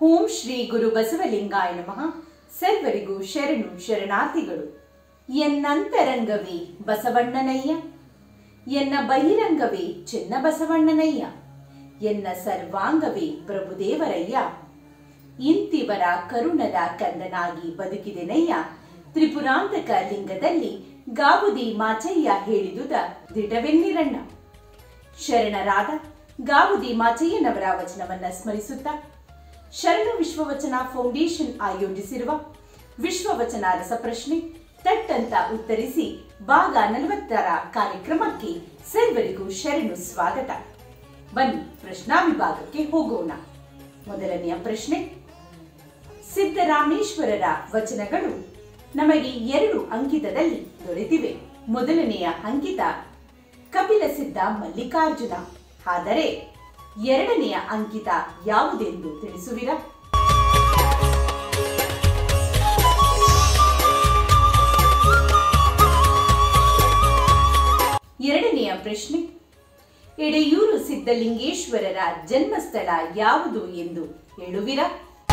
ಓಂ ಶ್ರೀ ಗುರು ಬಸವಲಿಂಗಾಯ ನಮಃ ಸರ್ವರಿಗೂ ಶರಣು ಶರಣಾರ್ಥಿಗಳು ಎನ್ನಂತರಂಗವೇ ಬಸವಣ್ಣನಯ್ಯ ಎನ್ನ ಬಹಿರಂಗವೇ ಚೆನ್ನ ಬಸವಣ್ಣನಯ್ಯ ಎನ್ನ ಸರ್ವಾಂಗವೇ ಪ್ರಭುದೇವರಯ್ಯ ಇಂತಿವರ ಕರುಣದ ಕಂದನಾಗಿ ಬದುಕಿದೆನಯ್ಯ ತ್ರಿಪುರಾಂತಕ ಲಿಂಗದಲ್ಲಿ ಗಾವುದಿ ಮಾಚಯ್ಯ ಹೇಳಿದುದ ದಿಟವೆನ್ನಿರಣ್ಣ ಶರಣರಾದ ಗಾವುದಿ ಮಾಚಯ್ಯನವರ ವಚನವನ್ನ ಸ್ಮರಿಸುತ್ತಾ ಶರಣ ವಿಶ್ವವಚನ ಫೌಂಡೇಶನ್ ಆಯೋಜಿಸಿರುವ ವಿಶ್ವವಚನ ರಸಪ್ರಶ್ನೆ ತಟ್ಟಂತ ಉತ್ತರಿಸಿ ಭಾಗ ನಲವತ್ತರ ಕಾರ್ಯಕ್ರಮಕ್ಕೆ ಸರ್ವರಿಗೂ ಶರಣು ಸ್ವಾಗತ ಬನ್ನಿ ಪ್ರಶ್ನಾ ವಿಭಾಗಕ್ಕೆ ಹೋಗೋಣ ಮೊದಲನೆಯ ಪ್ರಶ್ನೆ ಸಿದ್ದರಾಮೇಶ್ವರರ ವಚನಗಳು ನಮಗೆ ಎರಡು ಅಂಕಿತದಲ್ಲಿ ದೊರೆತಿವೆ ಮೊದಲನೆಯ ಅಂಕಿತ ಕಪಿಲ ಸಿದ್ಧ ಮಲ್ಲಿಕಾರ್ಜುನ ಆದರೆ ಎರಡನೆಯ ಅಂಕಿತ ಯಾವುದೆಂದು ತಿಳಿಸುವಿರಾ ಎರಡನೆಯ ಪ್ರಶ್ನೆ ಎಡೆಯೂರು ಸಿದ್ಧಲಿಂಗೇಶ್ವರರ ಜನ್ಮಸ್ಥಳ ಯಾವುದು ಎಂದು ಹೇಳುವಿರಾ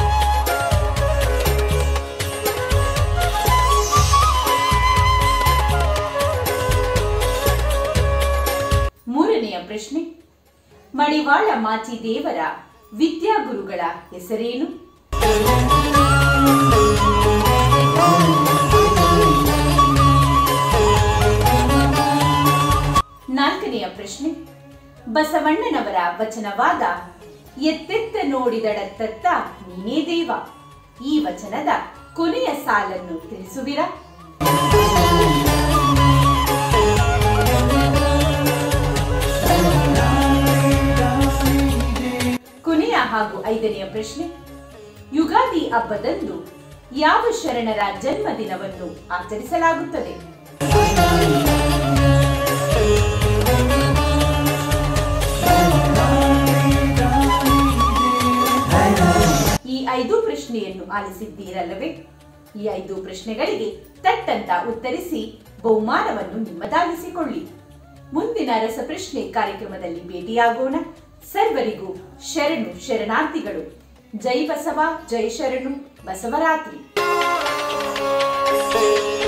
ಮೂರನೆಯ ಪ್ರಶ್ನೆ ಮಡಿವಾಳ ಮಾಚಿ ದೇವರ ವಿದ್ಯಾಗುರುಗಳ ಹೆಸರೇನು ನಾಲ್ಕನೆಯ ಪ್ರಶ್ನೆ ಬಸವಣ್ಣನವರ ವಚನವಾದ ಎತ್ತೆತ್ತ ನೋಡಿದಡತ್ತತ್ತ ನೀನೇ ದೇವ ಈ ವಚನದ ಕೊನೆಯ ಸಾಲನ್ನು ತಿಳಿಸುವಿರಾ ಕೊನೆಯ ಹಾಗೂ ಐದನೆಯ ಪ್ರಶ್ನೆ ಯುಗಾದಿ ಹಬ್ಬದಂದು ಯಾವ ಶರಣರ ಜನ್ಮದಿನವನ್ನು ಆಚರಿಸಲಾಗುತ್ತದೆ ಈ ಐದು ಪ್ರಶ್ನೆಯನ್ನು ಆಲಿಸಿದ್ದೀರಲ್ಲವೇ ಈ ಐದು ಪ್ರಶ್ನೆಗಳಿಗೆ ತಟ್ಟಂತ ಉತ್ತರಿಸಿ ಬಹುಮಾನವನ್ನು ನಿಮ್ಮದಾಗಿಸಿಕೊಳ್ಳಿ ಮುಂದಿನ ರಸಪ್ರಶ್ನೆ ಕಾರ್ಯಕ್ರಮದಲ್ಲಿ ಭೇಟಿಯಾಗೋಣ ಸರ್ವರಿಗೂ ಶರಣು ಶರಣಾರ್ಥಿಗಳು ಜೈ ಬಸವ ಜೈ ಶರಣು ಬಸವರಾತ್ರಿ